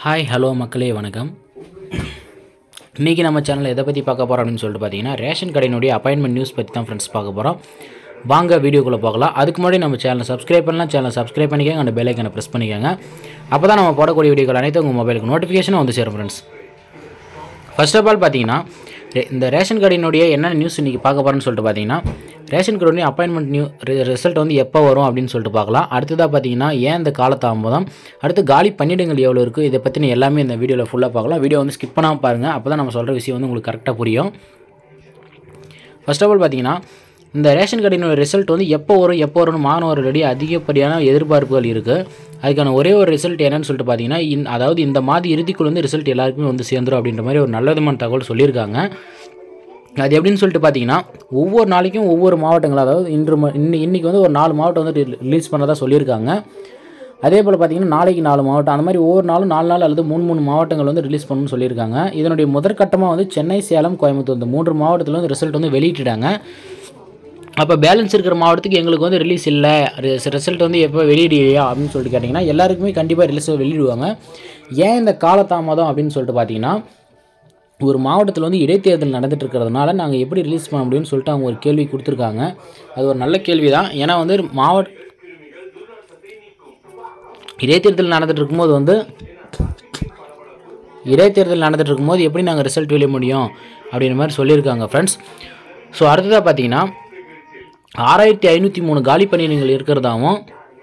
hi hello மக்களே வணக்கம் இன்றைக்கி நம்ம சேனலில் எதை பற்றி பார்க்க போகிறோம் அப்படின்னு சொல்லிட்டு பார்த்தீங்கன்னா ரேஷன் கடையினுடைய அப்பாயின்மெண்ட் நியூஸ் பற்றி தான் ஃப்ரெண்ட்ஸ் பார்க்க போகிறோம் வாங்க வீடியோக்குள்ளே பார்க்கலாம் அதுக்கு முன்னாடி நம்ம சேனலை சப்ஸ்கிரைப் பண்ணலாம் சேனலை சப்ஸ்கிரைப் பண்ணிக்கோங்க அந்த பெல் ஐக்கனை ப்ரெஸ் பண்ணிக்கோங்க அப்போ தான் நம்ம போடக்கூடிய வீடியோக்கள் அனைத்தும் உங்கள் மொபைலுக்கு நோட்டிஃபிகேஷனும் வந்து சேரும் ஃப்ரெண்ட்ஸ் ஃபர்ஸ்ட் ஆஃப் ஆல் பார்த்தீங்கன்னா ரே- இந்த ரேஷன் கார்டினுடைய என்ன நியூஸ் இன்றைக்கி பார்க்க போகிறோன்னு சொல்லிட்டு பார்த்தீங்கன்னா ரேஷன் கார்டுடைய அப்பாயின்மெண்ட் நியூ ரிசல்ட் வந்து எப்போ வரும் அப்படின்னு சொல்லிட்டு பார்க்கலாம் அடுத்ததாக பார்த்தீங்கன்னா ஏன் இந்த காலதாமதம் அடுத்து காலி பணியிடங்கள் எவ்வளோ இருக்குது இதை பற்றின எல்லாமே இந்த வீடியோவில் ஃபுல்லாக பார்க்கலாம் வீடியோ வந்து ஸ்கிப் பண்ணாமல் பாருங்கள் அப்போ தான் நம்ம சொல்கிற விஷயம் வந்து உங்களுக்கு கரெக்டாக புரியும் ஃபர்ஸ்ட் ஆஃப் ஆல் பார்த்தீங்கன்னா இந்த ரேஷன் கார்டினோட ரிசல்ட் வந்து எப்போ வரும் எப்போ வரும்னு மாணவர்களிடையே அதிகப்படியான எதிர்பார்ப்புகள் இருக்குது அதுக்கான ஒரே ஒரு ரிசல்ட் என்னன்னு சொல்லிட்டு பார்த்தீங்கன்னா இந் அதாவது இந்த மாத இறுதிக்குள்ள வந்து ரிசல்ட் எல்லாருக்குமே வந்து சேர்ந்துரும் அப்படின்ற மாதிரி ஒரு நல்ல விதமான தகவல் சொல்லியிருக்காங்க அது எப்படின்னு சொல்லிட்டு பார்த்தீங்கன்னா ஒவ்வொரு நாளைக்கும் ஒவ்வொரு மாவட்டங்கள் அதாவது இன்று ம- இன்னி இன்னைக்கு வந்து ஒரு நாலு மாவட்டம் வந்து ரிலீஸ் பண்ணதா சொல்லியிருக்காங்க அதே போல் பார்த்தீங்கன்னா நாளைக்கு நாலு மாவட்டம் அந்த மாதிரி ஒவ்வொரு நாளும் நாலு நாள் அல்லது மூணு மூணு மாவட்டங்கள் வந்து ரிலீஸ் பண்ணணும்னு சொல்லியிருக்காங்க இதனுடைய முதற்கட்டமாக வந்து சென்னை சேலம் கோயம்புத்தூர் இந்த மூன்று மாவட்டத்தில் வந்து ரிசல்ட் வந்து வெளியிட்டுட்டாங்க அப்போ பேலன்ஸ் இருக்கிற மாவட்டத்துக்கு எங்களுக்கு வந்து ரிலீஸ் இல்லை ரிசல்ட் வந்து எப்போ வெளியிடுறியா அப்படின்னு சொல்லிட்டு கேட்டிங்கன்னா எல்லாருக்குமே கண்டிப்பாக ரிலீஸ் வெளியிடுவாங்க ஏன் இந்த காலதாமதம் அப்படின்னு சொல்லிட்டு பார்த்தீங்கன்னா ஒரு மாவட்டத்தில் வந்து இடைத்தேர்தல் நடந்துட்டு இருக்கிறதுனால நாங்கள் எப்படி ரிலீஸ் பண்ண முடியும்னு சொல்லிட்டு அவங்க ஒரு கேள்வி கொடுத்துருக்காங்க அது ஒரு நல்ல கேள்வி தான் ஏன்னா வந்து மாவட்ட இடைத்தேர்தல் நடந்துட்டு இருக்கும்போது வந்து இடைத்தேர்தல் நடந்துட்டு இருக்கும்போது எப்படி நாங்கள் ரிசல்ட் வெளிய முடியும் அப்படின்ற மாதிரி சொல்லியிருக்காங்க ஃப்ரெண்ட்ஸ் ஸோ அடுத்ததாக பார்த்தீங்கன்னா ஆறாயிரத்தி ஐநூற்றி மூணு காலி பணியிடங்கள் இருக்கிறதாவும்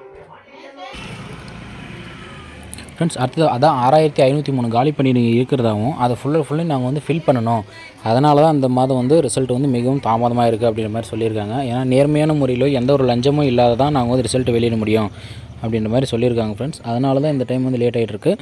ஃப்ரெண்ட்ஸ் அடுத்தது அதான் ஆறாயிரத்தி ஐநூற்றி மூணு காலி பணியிடங்கள் இருக்கிறதாவும் அதை ஃபுல்லாக ஃபுல்லாக நாங்கள் வந்து ஃபில் பண்ணணும் அதனால தான் இந்த மாதம் வந்து ரிசல்ட் வந்து மிகவும் தாமதமாக இருக்குது அப்படின்ற மாதிரி சொல்லியிருக்காங்க ஏன்னா நேர்மையான முறையிலோ எந்த ஒரு லஞ்சமும் இல்லாத தான் நாங்கள் வந்து ரிசல்ட் வெளியிட முடியும் அப்படின்ற மாதிரி சொல்லியிருக்காங்க ஃப்ரெண்ட்ஸ் அதனால தான் இந்த டைம் வந்து லேட் ஆகிட்டு இருக்கு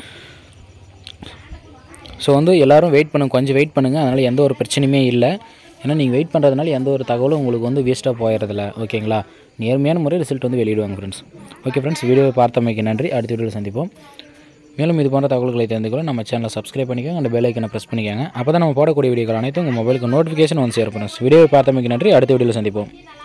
ஸோ வந்து எல்லாரும் வெயிட் பண்ணுங்க கொஞ்சம் வெயிட் பண்ணுங்கள் அதனால் எந்த ஒரு பிரச்சனையுமே இல்லை ஏன்னா நீங்கள் வெயிட் பண்ணுறதுனால எந்த ஒரு தகவலும் உங்களுக்கு வந்து வேஸ்ட்டாக போயிடுறதில்ல ஓகேங்களா நேர்மையான முறை ரிசல்ட் வந்து வெளியிடுவாங்க ஃப்ரெண்ட்ஸ் ஓகே ஃப்ரெண்ட்ஸ் வீடியோவை பார்த்தமைக்கு நன்றி அடுத்த வீடியோவில் சந்திப்போம் மேலும் இது போன்ற தகவல்களை தெரிந்து கொள்ள நம்ம சேனலை சப்ஸ்கிரைப் பண்ணிக்கோங்க அந்த பெல் ஐக்கனை ப்ரெஸ் பண்ணிக்கோங்க அப்போ தான் நம்ம போடக்கூடிய வீடியோக்கள் அனைத்தும் உங்கள் மொபைலுக்கு நோட்டிஃபிகேஷன் வந்து சேரும் ஃப்ரெண்ட்ஸ் வீடியோவை பார்த்தமைக்கு நன்றி அடுத்த வீடியோவில் சந்திப்போம்